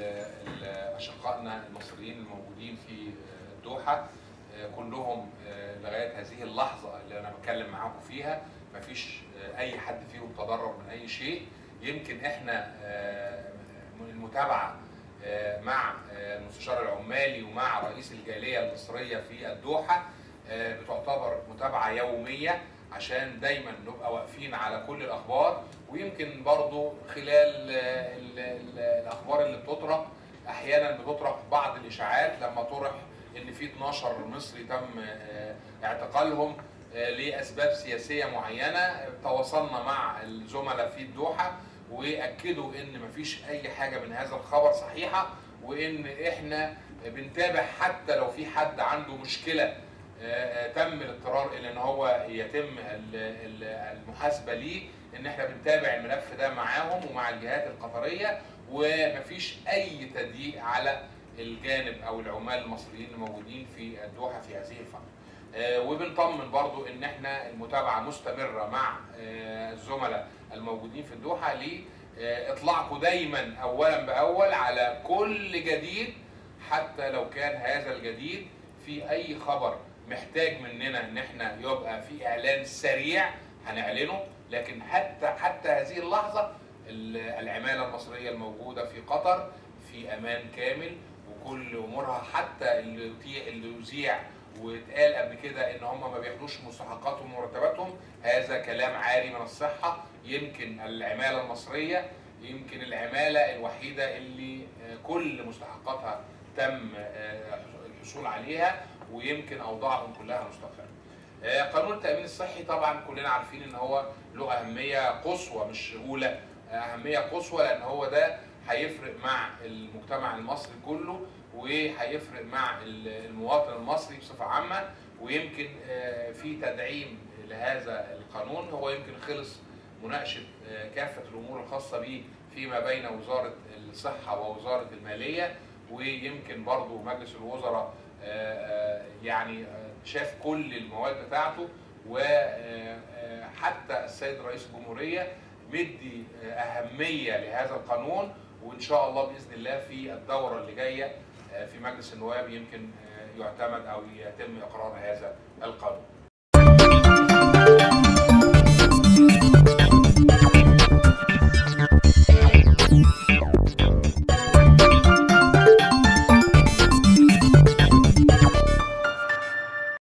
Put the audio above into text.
اشقائنا المصريين الموجودين في الدوحه كلهم لغايه هذه اللحظه اللي انا بتكلم معاكم فيها مفيش اي حد فيهم تضرر من اي شيء يمكن احنا المتابعه مع المستشار العمالي ومع رئيس الجاليه المصريه في الدوحه بتعتبر متابعه يوميه عشان دايما نبقى واقفين على كل الاخبار ويمكن برضو خلال ال ال الاخبار اللي بتطرح احيانا بتطرح بعض الاشاعات لما طرح ان في 12 مصري تم اعتقالهم لاسباب سياسيه معينه تواصلنا مع الزملاء في الدوحه واكدوا ان مفيش اي حاجه من هذا الخبر صحيحه وان احنا بنتابع حتى لو في حد عنده مشكله تم الاضطرار الى ان هو يتم المحاسبه ليه ان احنا بنتابع الملف ده معاهم ومع الجهات القطريه ومفيش اي تضييق على الجانب او العمال المصريين الموجودين في الدوحه في هذه الفتره. وبنطمن برضو ان احنا المتابعه مستمره مع الزملاء الموجودين في الدوحه لاطلاعكم دايما اولا باول على كل جديد حتى لو كان هذا الجديد في اي خبر محتاج مننا ان احنا يبقى في اعلان سريع هنعلنه لكن حتى حتى هذه اللحظه العماله المصريه الموجوده في قطر في امان كامل وكل امورها حتى اللي اللي يذيع واتقال قبل كده ان هم ما بياخدوش مستحقاتهم ومرتباتهم هذا كلام عاري من الصحه يمكن العماله المصريه يمكن العماله الوحيده اللي كل مستحقاتها تم الحصول عليها ويمكن اوضاعهم كلها مستقره. قانون التامين الصحي طبعا كلنا عارفين ان هو له اهميه قصوى مش اولى اهميه قصوى لان هو ده هيفرق مع المجتمع المصري كله وهيفرق مع المواطن المصري بصفه عامه ويمكن في تدعيم لهذا القانون هو يمكن خلص مناقشه كافه الامور الخاصه به فيما بين وزاره الصحه ووزاره الماليه ويمكن برضو مجلس الوزراء يعني شاف كل المواد بتاعته وحتى السيد رئيس الجمهوريه مدي اهميه لهذا القانون وان شاء الله باذن الله في الدوره اللي جايه في مجلس النواب يمكن يعتمد او يتم اقرار هذا القانون.